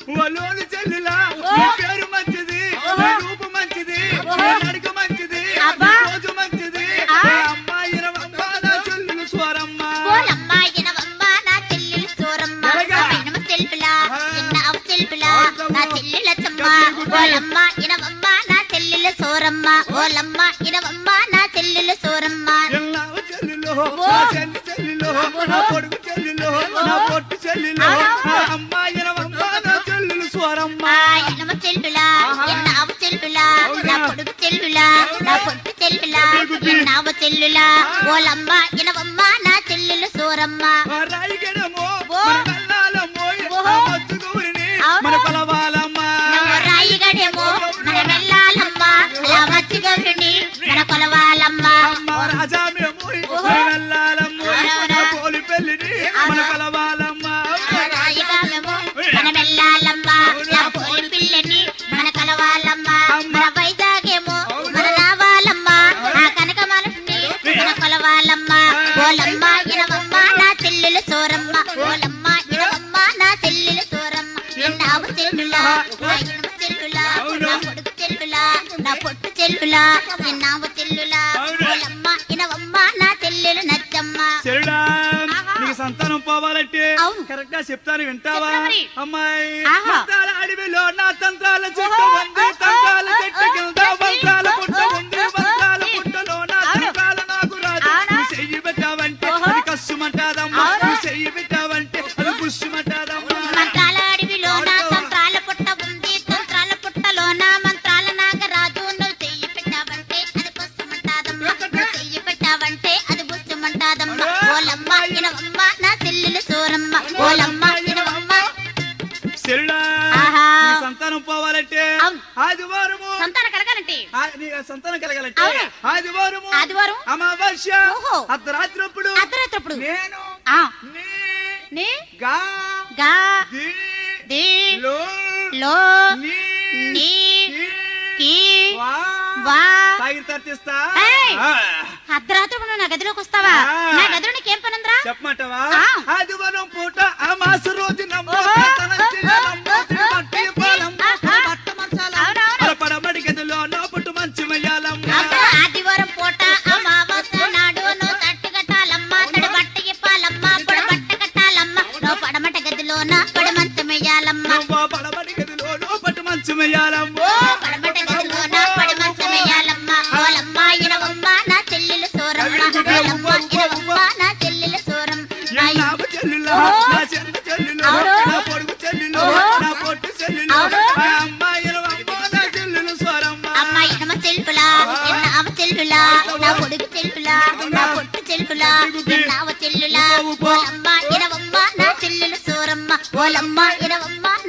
ఒలోని చెల్లిలా ఓ. నీ పేరు మంచిది ఓహో. నీ రూపు మంచిది ఓహో. నీ నడక మంచిది అబ్బా. నీ రోజు మంచిది ఆ. ఏ అమ్మాయి రవమ్మ నా చెల్లెలు స్వరమ్మ ఓలమ్మ ఇనవమ్మ నా చెల్లెలు సోరమ్మ ఎలాగా? ఇనమ చెల్లులా ఆ. ఇన్న అవ చెల్లులా అవునమ్మా. నా చెల్లెల చమ్మ గట్టి గుడ్డి. ఓలమ్మ ఇనవమ్మ నా చెల్లెలు సోరమ్మ ఓలమ్మ ఇనవమ్మ నా చెల్లెలు సోరమ్మ ఎల్లావ చెల్లిలో ఓ. నా చెల్లి చెల్లిలో నా పొడుగు చెల్లిలో నా పొట్టు చెల్లిలో అవునవును. నా అమ్మాయి రవమ్మ నా చెల్లెలు స్వరమ్మ ఆ ఇనమ చెల్లులా ఆహా. ఇన్న అవ చెల్లులా అవునా? నా పొడుగు చెల్లులా నా పొట్టు చెల్లులా గట్టి గుడ్డి. ఇన్న అవ చెల్లులా ఆ. ఓలమ్మ ఇనవమ్మ నా చెల్లెలు సోరమ్మ ఆ రాయిగడమో ఓ. మన కల్లాలమ్మో ఓహో. ఆ మత్తు గౌరిని అవును. మన కొలవాలమ్మ నమ్మ రాయిగడేమో మన వెళ్ళాలమ్మ అలా వచ్చి గౌరిని మన కొలవాలమ్మ అమ్మ రాజా మేము ఓహో. మన వెళ్ళాలమ్మ అవునవునా. ఆ పోలి పెళ్లిని మన అవునా. కొలవాలమ్మ రాయిగాలము మన వెళ్ళాలమ్మ నా పోలి పిల్లని మన కలవాలమ్మ మన వైజాగేమో మన రావాలమ్మ నా కనక మనసుని మన కొలవాలమ్మ ఓలమ్మ ఇనవమ్మ నా చెల్లెలు సోరమ్మ ఓలమ్మ ఇనవమ్మ నా చెల్లెలు సోరమ్మ ఎన్నావు చెల్లులా నా ఇనుమ చెల్లులా నా పొడుగు చెల్లులా నా పొట్టు చెల్లులా ఎన్నావు చెల్లులా ఓలమ్మ ఇనవమ్మ నా చెల్లెలు నచ్చమ్మ చెరుడా ఆహా. నీకు సంతానం పోవాలంటే అవును. కరెక్ట్ గా చెప్తాను వింటావా చెప్తా మరి. అమ్మాయి ఆహా. మంత్రాల అడవిలో నా తంత్రాల చెట్టు ఓహో. ఉంది ఓహో. తంత్రాల చెట్టు కింద ఓహో. మంత్రాల పుట్ట ఓహో. ఉంది మంత్రాల ఓహో. పుట్టలో నా అవును. తంత్రాల నాకు రాదు అవునా? నువ్వు చెయ్యి పెట్టావంటే ఓహో. అది కష్టమంటాదమ్మా అవునా? నువ్వు చెయ్యి పెట్టావంటే అది పుష్యమంటాదమ్మా మంత్రాల అడవిలో నా తంత్రాల పుట్ట ఉంది తంత్రాల పుట్టలో నా మంత్రాల నాగరాజు నువ్వు చెయ్యి పెట్టావంటే అది పుస్తమంటాదమ్మా నువ్వు చెయ్యి పెట్టావంటే అది పుస్తమంటాదమ్మా ఓలమ్మ ఇనవమ్మ నా చెల్లెలు సోరమ్మ ఓలమ్మ ఇనవమ్మ చెరుడా ఆహా. నీ సంతానం పోవాలంటే అవును. ఆదివారము సంతానం కలగాలంటే ఆ, నీ సంతానం కలగాలంటే అవును. ఆదివారము ఆదివారం అమావాస్య ఓహో. అర్ధరాత్రప్పుడు అర్ధరాత్రప్పుడు నేను ఆ నీ నీ గా గా ది ది లో లో నీ నీ కి కి వా వా తాగిన తర్తిస్తా ఏయ్! ఆ, అర్ధరాత్రప్పుడు నా గదిలోకి వస్తావా ఆ. నా గదిలో నీకేం పనుందిరా చెప్పమంటావా ఆ. ఆదివారం పూట అమాస రోజు నమ్మో ఓహో. తనంచిన నమ్మో తిరుపతి పాలమ్మ ఆహా. బట్ట మంచాల అవునవును. అల పడమడి గదిలో నోపట్టు మంచి మయ్యాలమ్మ అబ్బా, ఆదివారం పూట అమావాస్య నాడు నువ్వు తట్టు కట్టాలమ్మ తడి బట్ట ఇప్పాలమ్మ పొడ బట్ట కట్టాలమ్మ నువ్వు పడమట గదిలోన పడమంచం వేయాలమ్మ నువ్వు పడమడి గదిలో నోపట్టు మంచి మయ్యాలమ్మ ఓ పడమట గదిలోన పడమంచం వేయాలమ్మ ఓలమ్మ ఇనవమ్మ నా చెల్లెలు సోరమ్మ ఓలమ్మ ఇనవమ్మ నా చెల్లెలు సోరం నా ఇ- నాపు చెల్లులో ఓహో. నా చెల్ల చెల్లులో అవును. నా పొడుగు చెల్లులో ఓహో. నా పొట్టు చెల్లులో అవును. మా అమ్మాయిల అమ్మ నా చెల్లులు స్వరమ్మ అమ్మ ఇనమ చెల్లులా ఎన్నావ చెల్లులా నా పొడుగు చెల్లులా నా పొట్టు చెల్లులా ఎన్నావ చెల్లులా ఓలమ్మ ఇనవమ్మ నా చెల్లెలు సోరమ్మ ఓలమ్మ ఇనవమ్మ